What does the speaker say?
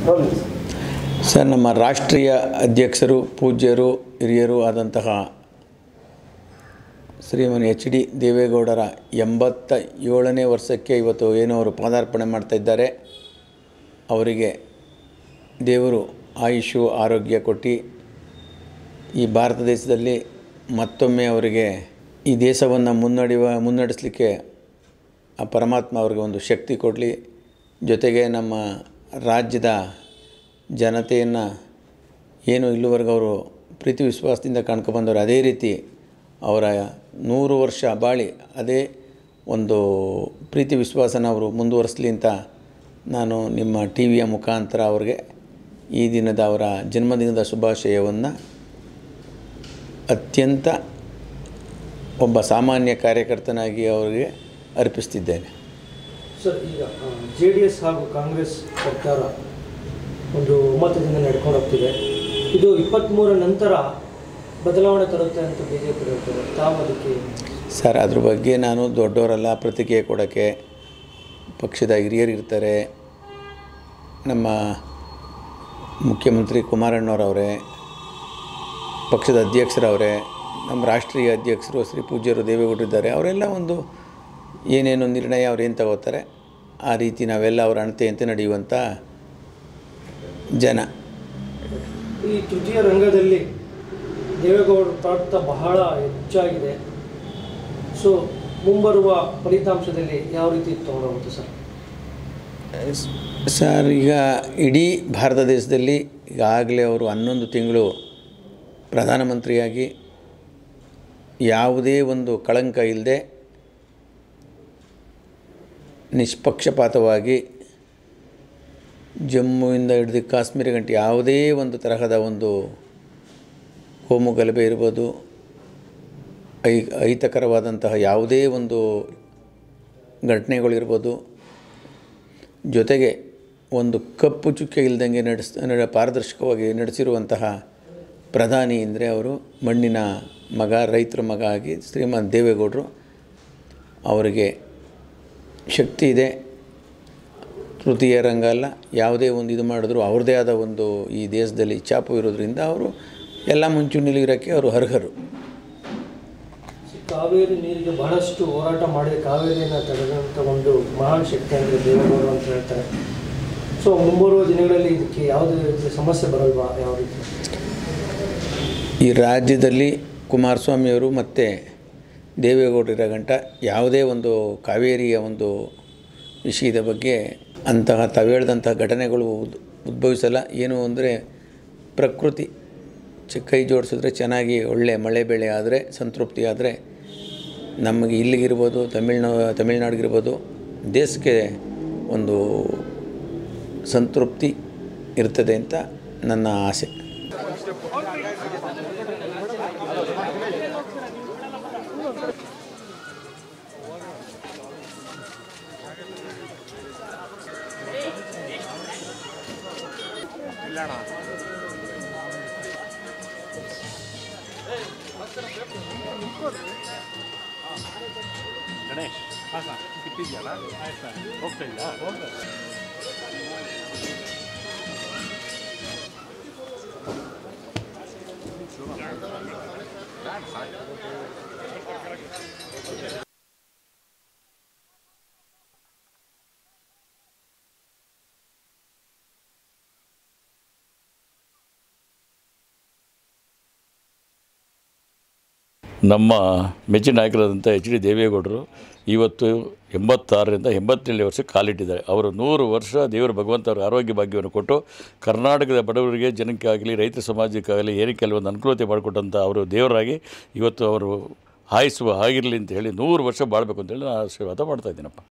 rolling sir sir ನಮ್ಮ ರಾಷ್ಟ್ರೀಯ ಅಧ್ಯಕ್ಷರು ಪೂಜ್ಯರು ಹಿರಿಯರು ಆದಂತಹ ಶ್ರೀಮನ್ ಎಚ್ ಡಿ ದೇವೇಗೌಡರ ಎಂಬತ್ತ ಏಳನೇ ವರ್ಷಕ್ಕೆ ಇವತ್ತು ಏನೋ ಅವರು ಪಾದಾರ್ಪಣೆ ಮಾಡ್ತಾ ಇದ್ದಾರೆ ಅವರಿಗೆ ದೇವರು ಆಯುಷು ಆರೋಗ್ಯ ಕೊಟ್ಟು ಈ ಭಾರತ ದೇಶದಲ್ಲಿ ಮತ್ತೊಮ್ಮೆ ಅವರಿಗೆ ಈ ದೇಶವನ್ನು ಮುನ್ನಡೆಯುವ ಮುನ್ನಡೆಸಲಿಕ್ಕೆ ಆ ಪರಮಾತ್ಮ ಅವ್ರಿಗೆ ಒಂದು ಶಕ್ತಿ ಕೊಡಲಿ ಜೊತೆಗೆ ನಮ್ಮ ರಾಜ್ಯದ ಜನತೆಯನ್ನು ಏನು ಇಲ್ಲಿವರೆಗೂ ಅವರು ಪ್ರೀತಿ ವಿಶ್ವಾಸದಿಂದ ಕಾಣ್ಕೊಬಂದವರು ಅದೇ ರೀತಿ ಅವರ ನೂರು ವರ್ಷ ಬಾಳಿ ಅದೇ ಒಂದು ಪ್ರೀತಿ ವಿಶ್ವಾಸನ ಅವರು ಮುಂದುವರಿಸಲಿ ಅಂತ ನಾನು ನಿಮ್ಮ ಟಿ ವಿಯ ಮುಖಾಂತರ ಅವ್ರಿಗೆ ಈ ದಿನದ ಅವರ ಜನ್ಮದಿನದ ಶುಭಾಶಯವನ್ನು ಅತ್ಯಂತ ಒಬ್ಬ ಸಾಮಾನ್ಯ ಕಾರ್ಯಕರ್ತನಾಗಿ ಅವರಿಗೆ ಅರ್ಪಿಸ್ತಿದ್ದೇನೆ ಸರ್ ಈಗ ಜೆ ಡಿ ಎಸ್ ಹಾಗೂ ಕಾಂಗ್ರೆಸ್ ಸರ್ಕಾರ ಒಂದು ಒಮ್ಮತದಿಂದ ನಡ್ಕೊಂಡು ಹೋಗ್ತಿದೆ ಇದು ಇಪ್ಪತ್ತ್ಮೂರ ನಂತರ ಬದಲಾವಣೆ ತರುತ್ತೆ ಅಂತ ಬಿ ಜೆ ಪಿ ಹೇಳ್ತಾರೆ ತಾವು ಅದಕ್ಕೆ ಸರ್ ಅದ್ರ ಬಗ್ಗೆ ನಾನು ದೊಡ್ಡವರಲ್ಲ ಪ್ರತಿಕ್ರಿಯೆ ಕೊಡೋಕ್ಕೆ ಪಕ್ಷದ ಹಿರಿಯರು ಇರ್ತಾರೆ ನಮ್ಮ ಮುಖ್ಯಮಂತ್ರಿ ಕುಮಾರಣ್ಣವರವರೇ ಪಕ್ಷದ ಅಧ್ಯಕ್ಷರವರೇ ನಮ್ಮ ರಾಷ್ಟ್ರೀಯ ಅಧ್ಯಕ್ಷರು ಶ್ರೀ ಪೂಜ್ಯರು ದೇವೇಗೌಡರಿದ್ದಾರೆ ಅವರೆಲ್ಲ ಒಂದು ಏನೇನು ನಿರ್ಣಯ ಅವ್ರು ಏನು ತಗೋತಾರೆ ಆ ರೀತಿ ನಾವೆಲ್ಲ ಅವರ ಅಣತೆಯಂತೆ ನಡೆಯುವಂಥ ಜನ ಈ ತೃತೀಯ ರಂಗದಲ್ಲಿ ದೇವೇಗೌಡರ ಪಾತ್ರ ಬಹಳ ಹೆಚ್ಚಾಗಿದೆ ಸೊ ಮುಂಬರುವ ಫಲಿತಾಂಶದಲ್ಲಿ ಯಾವ ರೀತಿ ತೊಗೊಂಡೋಗುತ್ತೆ ಸರ್ ಸರ್ ಈಗ ಇಡೀ ಭಾರತ ದೇಶದಲ್ಲಿ ಈಗಾಗಲೇ ಅವರು ಹನ್ನೊಂದು ತಿಂಗಳು ಪ್ರಧಾನಮಂತ್ರಿಯಾಗಿ ಯಾವುದೇ ಒಂದು ಕಳಂಕ ಇಲ್ಲದೆ ನಿಷ್ಪಕ್ಷಪಾತವಾಗಿ ಜಮ್ಮುವಿಂದ ಹಿಡಿದು ಕಾಶ್ಮೀರ ಗಂಟೆ ಯಾವುದೇ ಒಂದು ತರಹದ ಒಂದು ಕೋಮು ಗಲಭೆ ಇರ್ಬೋದು ಐ ಅಹಿತಕರವಾದಂತಹ ಯಾವುದೇ ಒಂದು ಘಟನೆಗಳಿರ್ಬೋದು ಜೊತೆಗೆ ಒಂದು ಕಪ್ಪು ಚುಕ್ಕೆ ಇಲ್ದಂಗೆ ನಡೆಸ್ ನಡೆ ಪಾರದರ್ಶಕವಾಗಿ ನಡೆಸಿರುವಂತಹ ಪ್ರಧಾನಿ ಅಂದರೆ ಅವರು ಮಣ್ಣಿನ ಮಗ ರೈತರ ಮಗ ಆಗಿ ಶ್ರೀಮಂತ ದೇವೇಗೌಡರು ಅವರಿಗೆ ಶಕ್ತಿ ಇದೆ ತೃತೀಯ ರಂಗ ಅಲ್ಲ ಯಾವುದೇ ಒಂದು ಇದು ಮಾಡಿದ್ರು ಅವ್ರದ್ದೇ ಆದ ಒಂದು ಈ ದೇಶದಲ್ಲಿ ಛಾಪು ಇರೋದ್ರಿಂದ ಅವರು ಎಲ್ಲ ಮುಂಚೂಣಿಲಿ ಇರೋಕ್ಕೆ ಅವರು ಅರ್ಹರು ಈ ಕಾವೇರಿ ನೀರಿಗೆ ಬಹಳಷ್ಟು ಹೋರಾಟ ಮಾಡಿದ ಕಾವೇರಿಯನ್ನು ತಡೆದಂಥ ಒಂದು ಮಹಾನ್ ಶಕ್ತಿ ಅಂದರೆ ದೇವೇಗೌಡರು ಅಂತ ಹೇಳ್ತಾರೆ ಸೊ ಮುಂಬರುವ ದಿನಗಳಲ್ಲಿ ಇದಕ್ಕೆ ಯಾವುದೇ ರೀತಿಯ ಸಮಸ್ಯೆ ಬರಲ್ವಾ ಯಾವ ರೀತಿ ಈ ರಾಜ್ಯದಲ್ಲಿ ಕುಮಾರಸ್ವಾಮಿಯವರು ಮತ್ತು ದೇವೇಗೌಡರ ಗಂಟ ಯಾವುದೇ ಒಂದು ಕಾವೇರಿಯ ಒಂದು ವಿಷಯದ ಬಗ್ಗೆ ಅಂತಹ ತಾವು ಹೇಳಿದಂತಹ ಘಟನೆಗಳು ಉದ್- ಉದ್ಭವಿಸಲ್ಲ ಏನು ಅಂದರೆ ಪ್ರಕೃತಿ ಚ ಕೈ ಜೋಡಿಸಿದ್ರೆ ಚೆನ್ನಾಗಿ ಒಳ್ಳೆ ಮಳೆ ಬೆಳೆ ಆದರೆ ಸಂತೃಪ್ತಿ ಆದರೆ ನಮಗೆ ಇಲ್ಲಿಗಿರ್ಬೋದು ತಮಿಳ್ನಾ ತಮಿಳ್ನಾಡಿಗಿರ್ಬೋದು ದೇಶಕ್ಕೆ ಒಂದು ಸಂತೃಪ್ತಿ ಇರ್ತದೆ ಅಂತ ನನ್ನ ಆಸೆ ನಮ್ಮ ಮೆಚ್ಚಿನ ನಾಯಕರಾದಂಥ ಎಚ್ ಡಿ ದೇವೇಗೌಡರು ಇವತ್ತು ಎಂಬತ್ತಾರರಿಂದ ಎಂಬತ್ತೇಳನೇ ವರ್ಷಕ್ಕೆ ಕಾಲಿಟ್ಟಿದ್ದಾರೆ ಅವರು ನೂರು ವರ್ಷ ದೇವರು ಭಗವಂತ ಅವರ ಆರೋಗ್ಯ ಭಾಗ್ಯವನ್ನು ಕೊಟ್ಟು ಕರ್ನಾಟಕದ ಬಡವರಿಗೆ ಜನಕ್ಕಾಗಲಿ ರೈತ ಸಮಾಜಕ್ಕಾಗಲಿ ಏನೇ ಕೆಲವೊಂದು ಅನುಕೂಲತೆ ಮಾಡಿಕೊಟ್ಟಂಥ ಅವರು ದೇವರಾಗಿ ಇವತ್ತು ಅವರು ಹಾಯಿಸುವ ಆಗಿರಲಿ ಅಂತ ಹೇಳಿ ನೂರು ವರ್ಷ ಬಾಳಬೇಕು ಅಂತೇಳಿ ನಾನು ಆಶೀರ್ವಾದ ಮಾಡ್ತಾ ಇದ್ದೀನಪ್ಪ